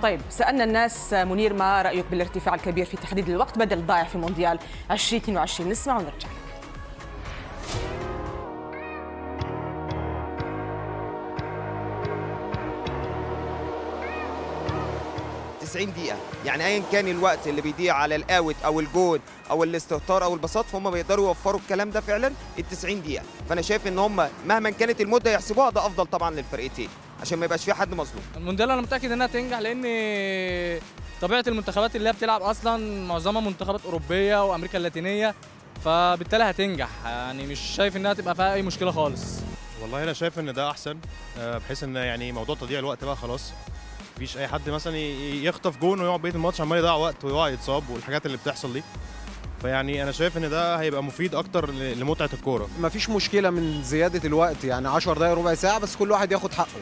طيب سالنا الناس منير ما رايك بالارتفاع الكبير في تحديد الوقت بدل ضايع في مونديال 2022 نسمع ونرجع 90 دقيقة يعني ايا كان الوقت اللي بيضيع على الاوت او الجون او الاستهتار او البساط فهم بيقدروا يوفروا الكلام ده فعلا ال 90 دقيقة فانا شايف ان هم مهما كانت المدة يحسبوها ده افضل طبعا للفرقتين عشان ما يبقاش في حد مظلوم المونديال انا متاكد انها تنجح لان طبيعه المنتخبات اللي هي بتلعب اصلا معظمها منتخبات اوروبيه وامريكا اللاتينيه فبالتالي هتنجح يعني مش شايف انها تبقى فيها اي مشكله خالص والله انا شايف ان ده احسن آه، بحيث ان يعني موضوع تضييع الوقت بقى خلاص مفيش اي حد مثلا ي- يخطف جون ويقعد بقيه الماتش عمال يضيع وقت ويقع يتصاب والحاجات اللي بتحصل دي فيعني انا شايف ان ده هيبقى مفيد اكتر ل- لمتعه الكوره مفيش مشكله من زياده الوقت يعني 10 دقايق ربع ساعه بس كل واحد ياخد حقه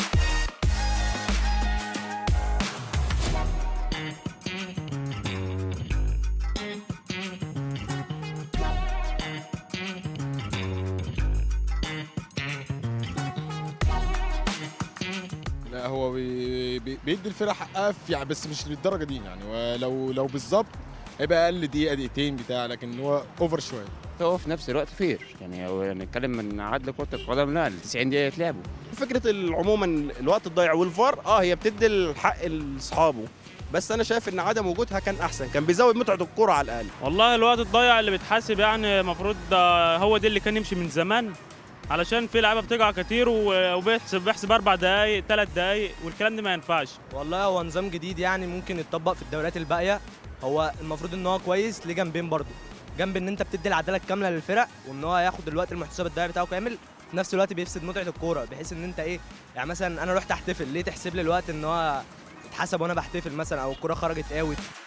لا هو بي بي- بيدي الفرقه حقها في يعني بس مش للدرجه دي يعني ولو لو بالظبط هيبقى اقل دقيقه دقيقتين بتاع لكن هو اوفر شويه هو في نفس الوقت فير يعني هو نتكلم من عدل كرة القدم لا ال 90 دقيقة يتلعبوا فكره عموما الوقت الضايع والفار اه هي بتدي الحق لاصحابه بس انا شايف ان عدم وجودها كان احسن كان بيزود متعه الكره على الاقل والله الوقت الضايع اللي بيتحاسب يعني المفروض هو ده اللي كان يمشي من زمان علشان في لعيبه بتقع كتير و- وبيحسب بيحسب اربع دقائق ثلاث دقائق والكلام ده ما ينفعش والله هو نظام جديد يعني ممكن يتطبق في الدوريات الباقيه هو المفروض ان هو كويس ليه جنبين برضه جنب ان انت بتدي العداله الكامله للفرق وان هو ياخد الوقت المحتسب الضايع بتاعه كامل في نفس الوقت بيفسد متعه الكوره بحيث ان انت ايه يعني مثلا انا رحت احتفل ليه تحسب لي الوقت ان هو اتحسب وانا بحتفل مثلا او الكوره خرجت اوت